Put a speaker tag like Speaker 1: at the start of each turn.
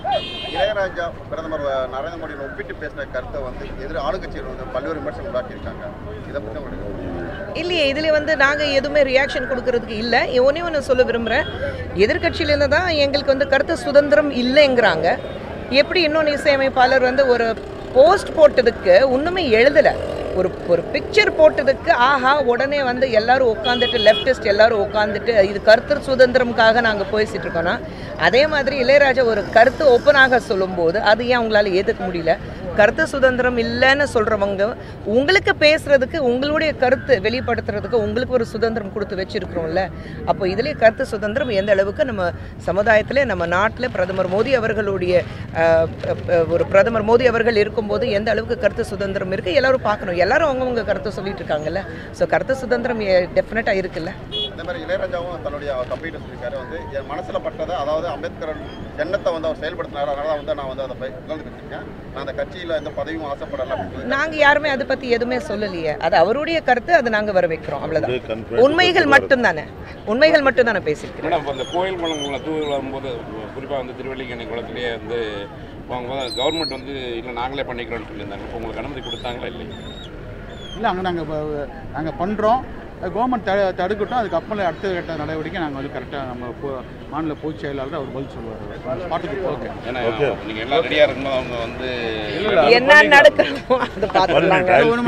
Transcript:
Speaker 1: இளையராஜா பிரதமர் நரேந்திர மோடியை ஒப்பிட்டு பேசின கருத்தை வந்து எதிர் ஆளுங்கட்சிகள் வந்து பல்வேறு விமர்சனம் உண்டாக்கியிருக்காங்க இதை பற்றி உங்களுக்கு
Speaker 2: இல்லையே இதில் வந்து நாங்கள் எதுவுமே ரியாக்ஷன் கொடுக்கறதுக்கு இல்லை ஒன்றே ஒன்று சொல்ல விரும்புகிறேன் எதிர்கட்சியிலேருந்து தான் எங்களுக்கு வந்து கருத்து சுதந்திரம் இல்லைங்கிறாங்க எப்படி இன்னொன்று இசையமைப்பாளர் வந்து ஒரு போஸ்ட் போட்டதுக்கு ஒன்றுமே எழுதலை ஒரு ஒரு பிக்சர் போட்டதுக்கு ஆஹா உடனே வந்து எல்லாரும் உட்காந்துட்டு லெஃப்டிஸ்ட் எல்லாரும் உட்காந்துட்டு இது கருத்து சுதந்திரம்காக நாங்கள் பேசிட்டு இருக்கோம்னா அதே மாதிரி இளையராஜா ஒரு கருத்து ஓப்பனாக சொல்லும்போது அது ஏன் அவங்களால ஏற்றுக்க முடியல கருத்து சுதந்திரம் இல்லைன்னு சொல்கிறவங்க உங்களுக்கு பேசுறதுக்கு உங்களுடைய கருத்து வெளிப்படுத்துறதுக்கு உங்களுக்கு ஒரு சுதந்திரம் கொடுத்து வச்சிருக்கிறோம்ல அப்போ இதுலேயே கருத்து சுதந்திரம் எந்த அளவுக்கு நம்ம சமுதாயத்தில் நம்ம நாட்டில் பிரதமர் மோடி அவர்களுடைய அஹ், அஹ், ஒரு பிரதமர் மோடி அவர்கள் இருக்கும்போது எந்த அளவுக்கு கருத்து சுதந்திரம் இருக்குது எல்லாரும் பார்க்கணும் எல்லாரும் அவங்கவுங்க கருத்தை சொல்லிட்டு இருக்காங்கல்ல ஸோ கருத்து சுதந்திரம் டெஃபினட்டாக இருக்குல்ல
Speaker 1: அதே மாதிரி இளையராஜாவும் தன்னுடைய கம்ப்ளீட் சொல்லியிருக்காரு வந்து என் மனசுல பட்டதை அதாவது அம்பேத்கர் எண்ணத்தை வந்து அவர் செயல்படுத்தினார் அதனால தான் வந்து நான் வந்து அதை போய் புகழ்ந்து வச்சிருக்கேன் நான் அந்த கட்சியில் எந்த பதவியும் ஆசைப்படல அப்படின்னு சொல்லி
Speaker 2: நாங்கள் யாருமே அதை பற்றி எதுவுமே சொல்லலையே அது அவருடைய கருத்து அதை நாங்கள் வரவேற்கிறோம் அவ்வளோதான்
Speaker 3: இது confident
Speaker 2: உண்மைகள் மட்டும்தானே உண்மைகள் மட்டும் தானே பேசியிருக்கிறேன்
Speaker 4: மேடம் இப்போ அந்த கோயில் குளங்களில் தூவி வரும்போது குறிப்பாக வந்து திருவள்ளிக்கணி குளத்திலேயே வந்து போகும்போது கவர்மெண்ட் வந்து இல்லை நாங்களே பண்ணிக்கிறோம்னு சொல்லியிருந்தாங்க இப்போ உங்களுக்கு அனுமதி கொடுத்தாங்களா இல்லை
Speaker 5: இல்லை அங்கே நாங்கள் நாங்கள் பண்ணுறோம் கவர்மெண்ட் தடு தடுக்கட்டும் அதுக்கப்புறம் அடுத்த கட்ட நடவடிக்கை நாங்கள் வந்து கரெக்டாக நம்ம பொ- மாநில பொதுச் செயலாளர் அவர் பதில் சொல்லுவார் ஸ்பாட்டுக்கு ஓகே
Speaker 4: ஏன்னா
Speaker 3: Okay.
Speaker 4: நீங்கள் எல்லாம் ரெடியாக இருக்கும்போது அவங்க வந்து
Speaker 2: என்ன நடக்கணுமோ அதை பார்த்துக்கலாங்க
Speaker 3: One minute, I'll